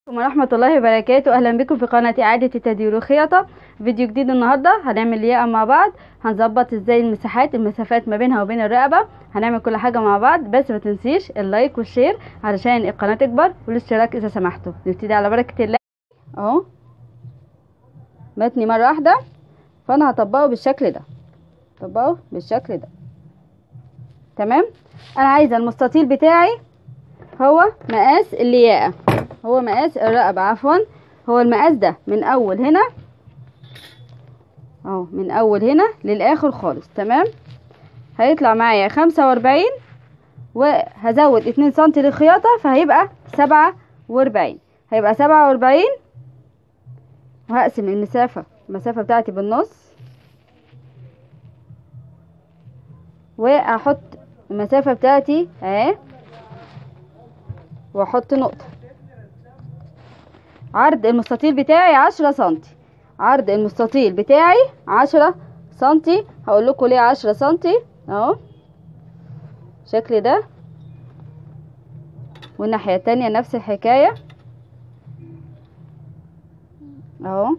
ورحمة الله وبركاته أهلا بكم في قناة إعادة التدوير والخياطة فيديو جديد النهاردة هنعمل لياقة مع بعض هنظبط ازاي المساحات المسافات ما بينها وبين الرقبة هنعمل كل حاجة مع بعض بس ما تنسيش اللايك والشير علشان القناة تكبر والاشتراك إذا سمحتوا نبتدي على بركة الله اهو متني مرة واحدة فأنا هطبقه بالشكل ده طبقه بالشكل ده تمام أنا عايزة المستطيل بتاعي هو مقاس اللياقة هو مقاس الرقبة عفوا هو المقاس ده من اول هنا اهو من اول هنا للاخر خالص تمام هيطلع معايا خمسة واربعين وهزود اتنين سنتي للخياطة فهيبقى سبعة واربعين هيبقى سبعة واربعين وهقسم المسافة المسافة بتاعتي بالنص وهحط المسافة بتاعتي اهي واحط نقطة عرض المستطيل بتاعي عشرة سنتي عرض المستطيل بتاعي عشرة سنتي هقول لكم ليه عشرة سنتي اهو الشكل ده والناحية التانية نفس الحكاية اهو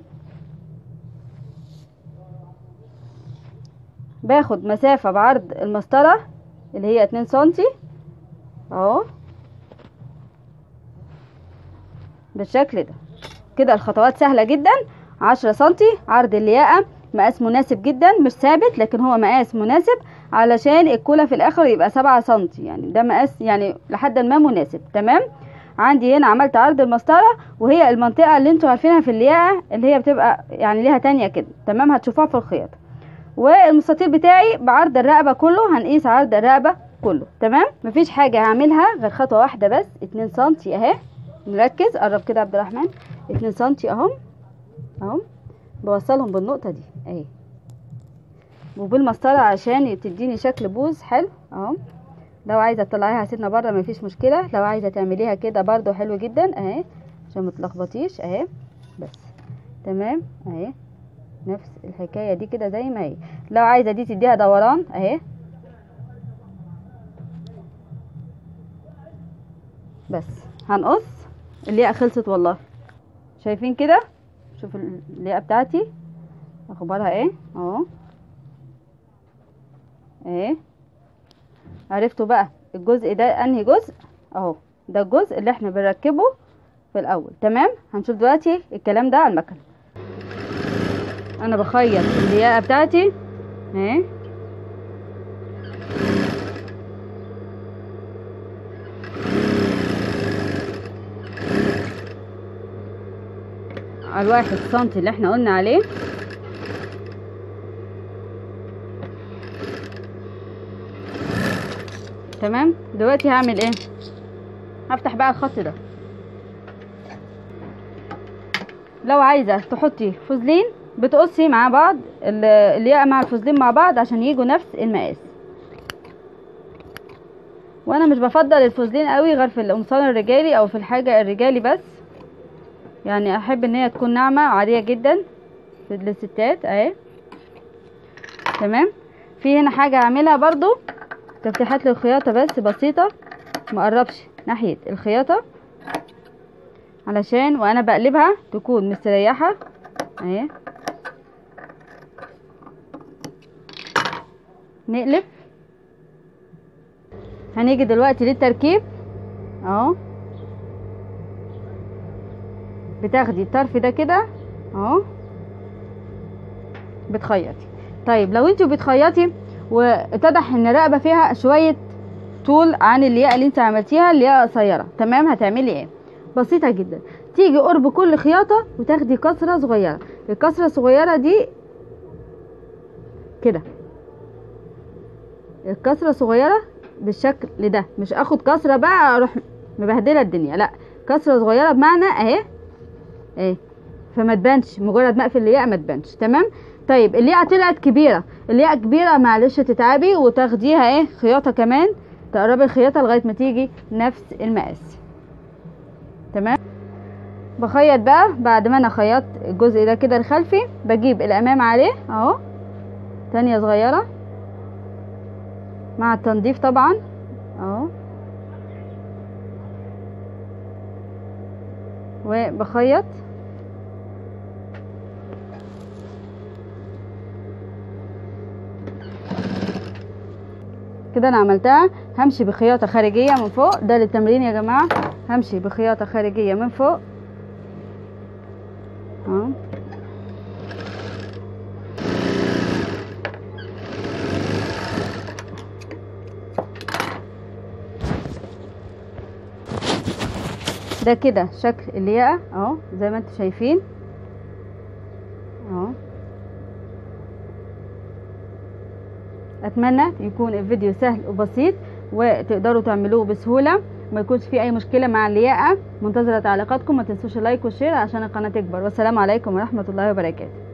باخد مسافة بعرض المسطرة اللي هي اتنين سنتي اهو بالشكل ده كده الخطوات سهلة جدا عشرة سنتي عرض اللياقة مقاس مناسب جدا مش ثابت لكن هو مقاس مناسب علشان الكولا في الاخر يبقى سبعة سنتي يعني ده مقاس يعني لحد ما مناسب تمام عندي هنا عملت عرض المسطرة وهي المنطقة اللي انتوا عارفينها في اللياقة اللي هي بتبقى يعني ليها تانية كده تمام هتشوفوها في الخياطة والمستطيل بتاعي بعرض الرقبة كله هنقيس عرض الرقبة كله تمام مفيش حاجة هعملها غير خطوة واحدة بس اتنين سنتي اهي نركز قرب كده عبد الرحمن اتنين سنتي اهم اهم بوصلهم بالنقطة دي اهي وبالمسطرة عشان تديني شكل بوز حلو اهو لو عايزة تطلعيها سنة بره مفيش مشكلة لو عايزة تعمليها كده برضو حلو جدا اهي عشان متلخبطيش اهي بس تمام اهي نفس الحكاية دي كده زي ما هي لو عايزة دي تديها دوران اهي بس هنقص اللياقة خلصت والله شايفين كده شوفوا اللياقة بتاعتي اخبارها ايه اهو ايه عرفتوا بقى الجزء ده انهي جزء اهو ده الجزء اللي احنا بنركبه في الاول تمام هنشوف دلوقتي الكلام ده على المكنه انا بخيط اللياقة بتاعتي اهي على الواحد سنتي اللي احنا قلنا عليه تمام دلوقتي هعمل ايه هفتح بقى الخط ده لو عايزه تحطي فوزلين بتقصي مع بعض الياقه مع الفوزلين مع بعض عشان يجوا نفس المقاس وانا مش بفضل الفوزلين قوي غير في القمصان الرجالي او في الحاجه الرجالي بس يعني احب ان هي تكون ناعمه عاديه جدا للستات اهي تمام في هنا حاجه اعملها برضو تفتيحات للخياطه بس بسيطه مقربش ناحيه الخياطه علشان وانا بقلبها تكون مستريحه اهي نقلب هنيجي دلوقتي للتركيب اهو بتاخدي الطرف ده كده اهو بتخيطي طيب لو انتوا بتخيطي واتضح ان الرقبه فيها شويه طول عن الياقه اللي انت عملتيها الياقه قصيره تمام هتعملي ايه بسيطه جدا تيجي قرب كل خياطه وتاخدي كسره صغيره الكسره الصغيره دي كده الكسره صغيره بالشكل ده مش اخد كسره بقى اروح مبهدله الدنيا لا كسره صغيره بمعنى اهي اهي فما تبانش مجرد ما اقفل الياقه ما تبانش تمام طيب الياقه طلعت كبيره الياقه كبيره معلش تتعبي وتاخديها ايه خياطه كمان تقربي الخياطه لغايه ما تيجي نفس المقاس تمام بخيط بقى بعد ما انا خيطت الجزء ده كده الخلفي بجيب الامام عليه اهو تانية صغيره مع التنظيف طبعا اهو وبخيط كده انا عملتها همشي بخياطه خارجيه من فوق ده للتمرين يا جماعه همشي بخياطه خارجيه من فوق اهو ده كده شكل الياقة اهو زي ما انتم شايفين اهو اتمنى يكون الفيديو سهل وبسيط وتقدروا تعملوه بسهولة ما يكونش فيه اي مشكلة مع الياقة منتظرة تعليقاتكم ما تنسوش اللايك والشير عشان القناة تكبر والسلام عليكم ورحمة الله وبركاته